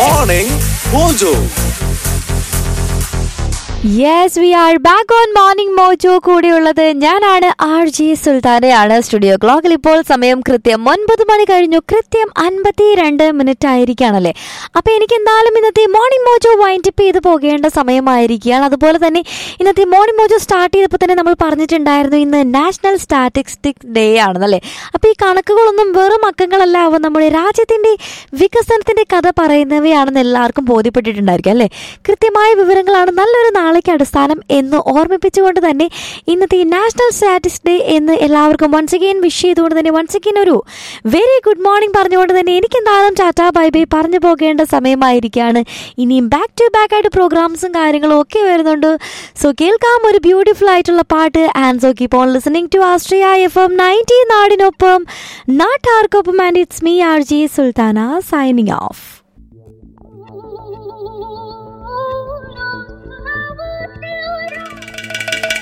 Morning Mojo. Yes we are back on morning mojo കൂടെയുള്ളത് ഞാനാണ് R G സുൽത്താനയാണ് studio ക്ലോക്കിൽ ഇപ്പോൾ സമയം കൃത്യം ഒൻപത് മണി കഴിഞ്ഞു കൃത്യം അൻപത്തി രണ്ട് മിനിറ്റ് ആയിരിക്കുകയാണല്ലേ അപ്പോൾ എനിക്ക് എന്തായാലും ഇന്നത്തെ മോർണിംഗ് മോജോ വൈൻഡപ്പ് ചെയ്ത് പോകേണ്ട സമയമായിരിക്കുകയാണ് അതുപോലെ തന്നെ ഇന്നത്തെ മോർണിംഗ് മോജോ സ്റ്റാർട്ട് ചെയ്തപ്പോൾ തന്നെ നമ്മൾ പറഞ്ഞിട്ടുണ്ടായിരുന്നു ഇന്ന് നാഷണൽ സ്റ്റാറ്റിസ്റ്റിക്സ് ഡേ ആണെന്നല്ലേ അപ്പോൾ ഈ കണക്കുകളൊന്നും വെറും അക്കങ്ങളല്ല അവ നമ്മുടെ രാജ്യത്തിൻ്റെ വികസനത്തിൻ്റെ കഥ പറയുന്നവയാണെന്ന് എല്ലാവർക്കും ബോധ്യപ്പെട്ടിട്ടുണ്ടായിരിക്കും അല്ലേ കൃത്യമായ വിവരങ്ങളാണ് നല്ലൊരു നാളേക്ക് അടിസ്ഥാനം എന്ന് ഓർമ്മിപ്പിച്ചുകൊണ്ട് തന്നെ ഇന്നത്തെ ഈ നാഷണൽ സ്റ്റാറ്റിസ് ഡേ എന്ന് എല്ലാവർക്കും വൺസ് അഗെയിൻ വിഷ് ചെയ്തുകൊണ്ട് തന്നെ വൺസ് അഗെയിൻ ഒരു വെരി ഗുഡ് മോർണിംഗ് പറഞ്ഞുകൊണ്ട് തന്നെ എനിക്ക് എന്തായാലും ടാറ്റാ ബൈ ബൈ പറഞ്ഞു പോകേണ്ട സമയമായിരിക്കുകയാണ് ഇനിയും ബാക്ക് ടു ബാക്ക് ആയിട്ട് പ്രോഗ്രാംസും കാര്യങ്ങളും ഒക്കെ വരുന്നുണ്ട് സോ കേൾക്കാം ഒരു ബ്യൂട്ടിഫുൾ ആയിട്ടുള്ള പാട്ട് and so keep on listening to Astria F M ninety നാടിനൊപ്പം നാട്ടാർക്കൊപ്പം and it's me R G Sultana signing of